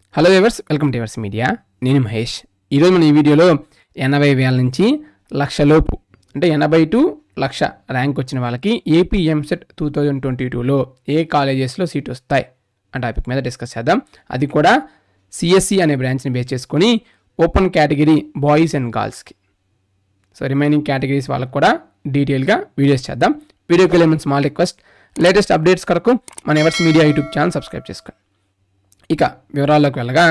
hello Evers welcome to Evers Media నేను మహేష్ ఈరోజు మన ఈ వీడియోలో ఎనభై వేల నుంచి లక్షలోపు అంటే ఎనభై టు లక్ష ర్యాంక్ వచ్చిన వాళ్ళకి AP EAMCET two thousand twenty టూలో ఏ కాలేజెస్లో సీట్ వస్తాయి ఆ టాపిక్ మీద డిస్కస్ చేద్దాం అది కూడా సిఎస్సి అనే బ్రాంచ్ని బేస్ చేసుకొని ఓపెన్ కేటగిరీ బాయ్స్ అండ్ గర్ల్స్కి సో రిమైనింగ్ కేటగిరీస్ వాళ్ళకి కూడా డీటెయిల్గా వీడియోస్ చేద్దాం వీడియోకి వెళ్ళే ముందు స్మాల్ రిక్వెస్ట్ లేటెస్ట్ అప్డేట్స్ కొరకు మన Evers Media YouTube channel subscribe చేసుకోండి ఇక వివరాల్లోకి వెళ్ళగా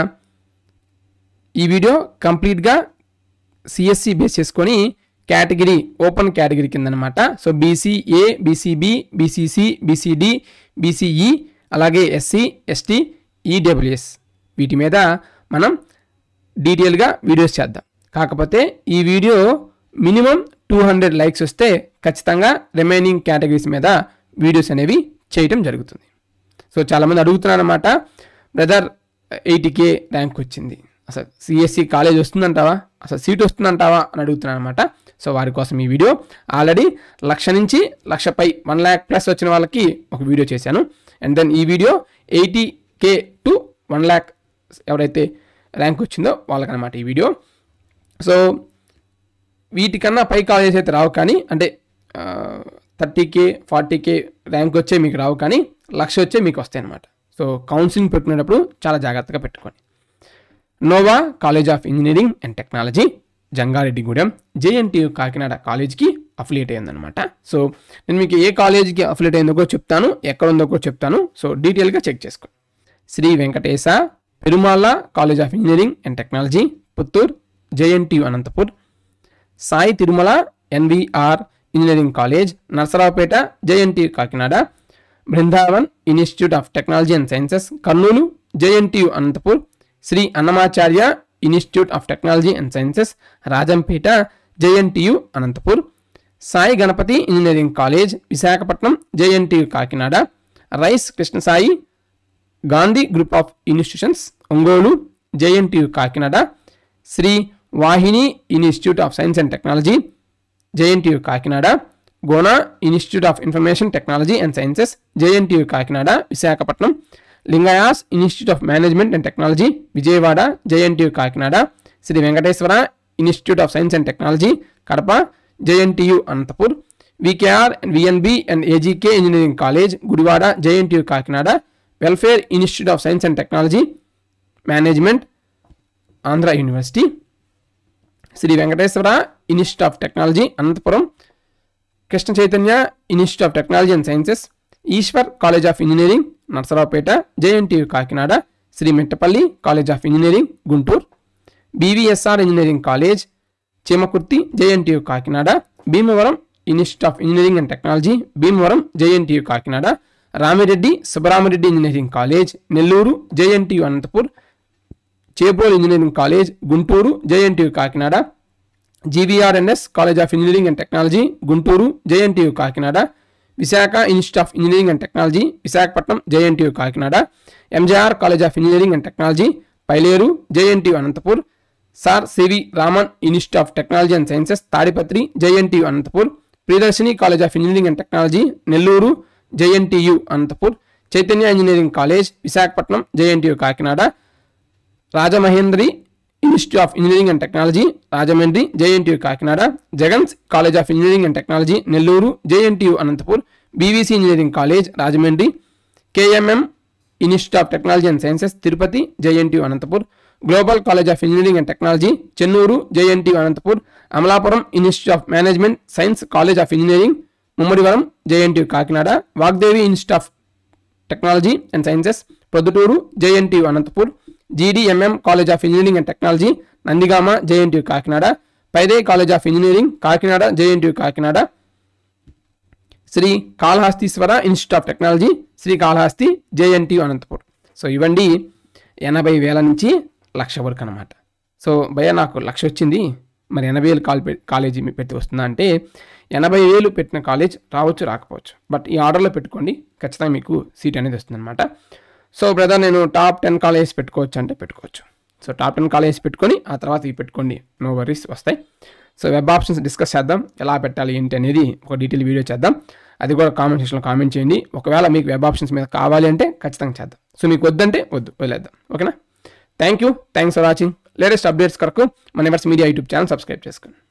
ఈ వీడియో కంప్లీట్గా సిఎస్సి బేస్ చేసుకొని కేటగిరీ ఓపెన్ కేటగిరీ కింద అనమాట so BCA BCB BCC BCD BCE అలాగే ఎస్సీ ఎస్టీ ఈడబ్ల్యూఎస్ వీటి మీద మనం డీటెయిల్గా వీడియోస్ చేద్దాం కాకపోతే ఈ video minimum two hundred likes వస్తే ఖచ్చితంగా రిమైనింగ్ కేటగిరీస్ మీద వీడియోస్ అనేవి చేయటం జరుగుతుంది సో చాలామంది అడుగుతున్నారు అనమాట బ్రదర్ ఎయిటీ కే ర్యాంక్ వచ్చింది అసలు సిఎస్సి కాలేజ్ వస్తుందంటావా అసలు సీట్ వస్తుందంటావా అని అడుగుతున్నాను అనమాట సో వారి కోసం ఈ వీడియో ఆల్రెడీ లక్ష నుంచి లక్ష పై వన్ ల్యాక్ ప్లస్ వచ్చిన వాళ్ళకి ఒక వీడియో చేశాను అండ్ దెన్ ఈ video eighty K to one lakh ఎవరైతే ర్యాంక్ వచ్చిందో వాళ్ళకనమాట ఈ వీడియో సో వీటికన్నా పై కాలేజెస్ అయితే రావు కానీ అంటే thirty K forty K rank వచ్చే మీకు రావు కానీ లక్ష వచ్చే మీకు వస్తాయి అనమాట సో కౌన్సిలింగ్ పెట్టుకునేటప్పుడు చాలా జాగ్రత్తగా పెట్టుకోండి Nova college of engineering and technology Jangareddygudem JNTU Kakinada కాలేజ్కి అఫిలియేట్ అయిందనమాట సో నేను మీకు ఏ కాలేజీకి అఫిలియేట్ అయిందో కూడా చెప్తాను ఎక్కడ ఉందో కూడా చెప్తాను సో డీటెయిల్గా చెక్ చేసుకోండి Sri Venkatesa Perumalla college of engineering and technology Puttur JNTU Anantapur Sai Tirumala NVR engineering college Narasaraopet JNTU Kakinada Brindavan institute of technology and sciences Kurnool JNTU Anantapur Sri Annamacharya institute of technology and sciences Rajampet JNTU Anantapur Sai Ganapathi engineering college Visakhapatnam JNTU Kakinada Rise Krishnasai Gandhi group of institutions Ongole JNTU Kakinada Sri Vahini institute of science and technology JNTU Kakinada Gona institute of information technology and sciences JNTU Kakinada Visakhapatnam Lingayas institute of management and technology Vijayawada JNTU Kakinada Sri Venkateswara institute of science and technology Kadapa JNTU Anantapur VKR and VNB and AGK engineering college Gudivada JNTU Kakinada welfare institute of science and technology management Andhra university Sri Venkateswara institute of technology Anantapuram Krishna Chaitanya institute of technology and sciences Eswar college of engineering Narasaraopet JNTU Kakinada Sri Mittapalli college of engineering Guntur BVSR engineering college Chimakurthi JNTU Kakinada Bhimavaram institute of engineering and technology Bhimavaram JNTU Kakinada Ramireddy Subbaramireddy engineering college Nellore JNTU Anantapur Chebrol engineering college Guntur JNTU Kakinada GVRNS college of engineering and technology Guntur JNTU Kakinada Visakha institute of engineering and technology Visakhapatnam JNTU Kakinada MJR college of engineering and technology Pileru JNTU Anantapur sir CV Raman institute of technology and sciences Tadipatri JNTU Anantapur Priyadarshini college of engineering and technology Nellore JNTU Anantapur Chaitanya engineering college Visakhapatnam JNTU Kakinada Rajamahendri institute of engineering and technology Rajahmundry JNTU Kakinada Jagan's college of engineering and technology Nellore JNTU Anantapur BVC engineering college Rajahmundry KMM institute of technology and sciences Tirupati JNTU Anantapur global college of engineering and technology Chennur JNTU Anantapur Amalapuram institute of management science college of engineering Mummidivaram JNTU Kakinada Vagdevi institute of technology and sciences Proddatur JNTU Anantapur GDMM college of engineering and technology Nandigama JNTU Kakinada Pydah college of engineering Kakinada JNTU Kakinada Sri Kalahasteeswara institute of technology Sri Kalahasti JNTU Anantapur so ఇవండి ఎనభై వేల నుంచి లక్ష వరకు అనమాట so భయ నాకు లక్ష వచ్చింది మరి ఎనభై వేలు కాల్ కాలేజీ మీ పెట్టి వస్తుందా అంటే ఎనభై వేలు పెట్టిన కాలేజ్ రావచ్చు రాకపోవచ్చు బట్ ఈ ఆర్డర్లో పెట్టుకోండి ఖచ్చితంగా మీకు సీట్ అనేది వస్తుందన్నమాట సో బ్రదర్ నేను టాప్ టెన్ కాలేజెస్ పెట్టుకోవచ్చు అంటే పెట్టుకోవచ్చు సో టాప్ టెన్ కాలేజెస్ పెట్టుకొని ఆ తర్వాత ఇవి పెట్టుకోండి నో వరీస్ వస్తాయి సో వెబ్ ఆప్షన్స్ డిస్కస్ చేద్దాం ఎలా పెట్టాలి ఏంటి అనేది ఒక డీటెయిల్ వీడియో చేద్దాం అది కూడా కామెంట్ సెక్షన్లో కామెంట్ చేయండి ఒకవేళ మీకు వెబ్ ఆప్షన్స్ మీద కావాలి అంటే ఖచ్చితంగా చేద్దాం సో మీకు వద్దంటే వద్దు వదిలేద్దాం ఓకేనా thank you thanks for watching latest updates కొరకు మన Evers Media YouTube channel subscribe చేసుకోండి